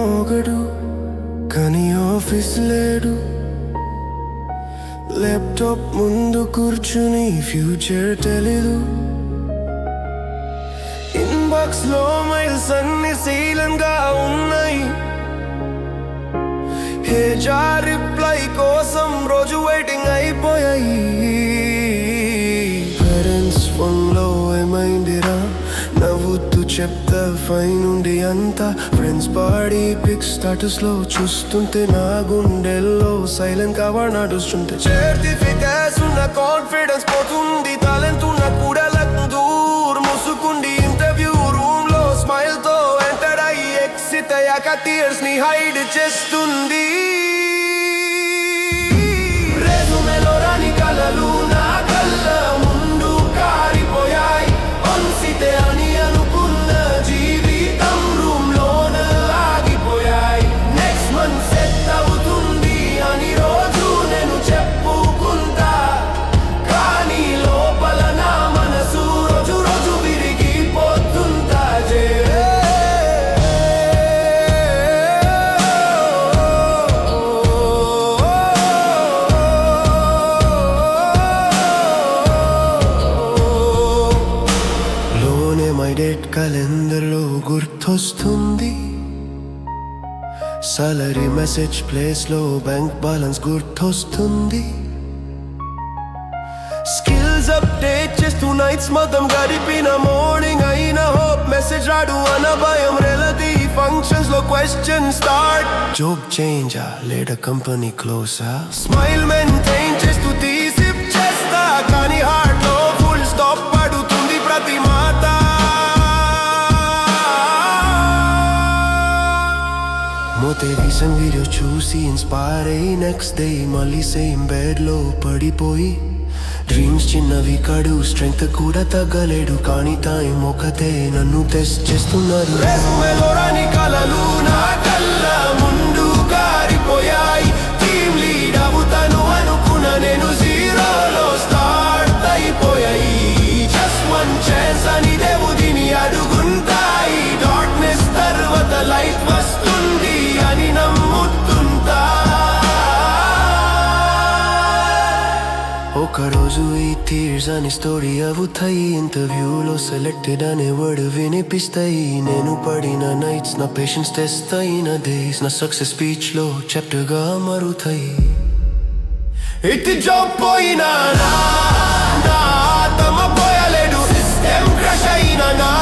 ఒకడు కానీ ఆఫీస్ లేడు ల్యాప్టాప్ ముందు కూర్చుని ఫ్యూచర్ తెలీదు ఇన్బాక్స్ లో మైల్స్ అన్ని శీలంగా ఉన్నాయి హేజార్ రిప్లై కోసం రోజు వెయిటింగ్ అయిపోయాయి పేరెంట్స్ ఫోన్ లో ఏమైందిరా నవ్వుతూ చెప్తా ఫైన్ ఉండి అంతా ఫ్రెండ్స్ పాడి పిక్ స్టాటస్ లో చూస్తుంటే నా గుండెల్లో సైలెంట్ గా నడుస్తుంటే సర్టిఫికేట్స్ ఉన్న కాన్ఫిడెన్స్ పోతుంది టాలెంట్ ఉన్న కూడా లక్ దూర్ ముసుకుండి ఇంటర్వ్యూ రూమ్ లో స్మైల్ తో ఎంటర్ అయ్యి ఎక్సిట్ అయ్యాక టీయర్స్ ని హైడ్ చేస్తుంది రెజుమెలో రాని కలలు నా కళ్ళ ముందు కారిపోయాయి అన్సితే అని అనుకున్న జీవితం రూమ్ లోన ఆగిపోయాయి నెక్స్ట్ మంత్ సెట్ అవుతుంది అని రోజు నేను చెప్పుకుంటా కానీ లోపల నా మనసు రోజు రోజు విరిగిపోతుంటా లోనే మై డేట్ క్యాలెండర్ లో గుర్తొస్తుంది సాలరీ మెసేజ్ ప్లేస్ లో బ్యాంక్ బ్యాలెన్స్ గుర్తొస్తుంది స్కిల్స్ అప్డేట్ చేస్తూ నైట్స్ మొత్తం గడిపిన మార్నింగ్ అయిన హోప్ మెసేజ్ రాడు అన్న భయం రెలది ఫంక్షన్స్ లో క్వశ్చన్ స్టార్ట్ జాబ్ చేంజ్ లేడ కంపెనీ క్లోజా స్మైల్ మెయింటైన్ చేస్తూ తీసి చేస్తా కానీ హార్ట్ లో ఫుల్ స్టాప్ పడుతుంది ప్రతి మాట మోటివేషన్ వీడియో చూసి ఇన్స్పైర్ అయ్యి నెక్స్ట్ డే మళ్ళీ సేమ్ బెడ్ లో పడిపోయి డ్రీమ్స్ చిన్నవి కాడు స్ట్రెంగ్త్ కూడా తగ్గలేడు కానీ టైం ఒకతే నన్ను టెస్ట్ చేస్తున్నారు రాని కలలు నా కళ్ళ ముందు కారిపోయాయి టీమ్ లీడ్ అవుతాను అనుకున్న నేను జీరోలో స్టార్ట్ అయిపోయాయి జస్ట్ వన్ ఛాన్స్ అని దేవుడిని అడుగుంటాయి డార్క్నెస్ తర్వాత లైట్ వస్తుంది అని నమ్ముతుంటా ఒకరోజు ఈ టీర్స్ అని స్టోరీ అవుతాయి ఇంటర్వ్యూలో సెలెక్టెడ్ అనే వర్డ్ వినిపిస్తాయి నేను పడిన నైట్స్ నా పేషెన్స్ టెస్ట్ అయిన డేస్ నా సక్సెస్ స్పీచ్ లో చాప్టర్ గా మారుతాయి ఇటు జాబ్ పోయినా నా నా తమ పోయలేడు సిస్టమ్ క్రష్ అయినా నా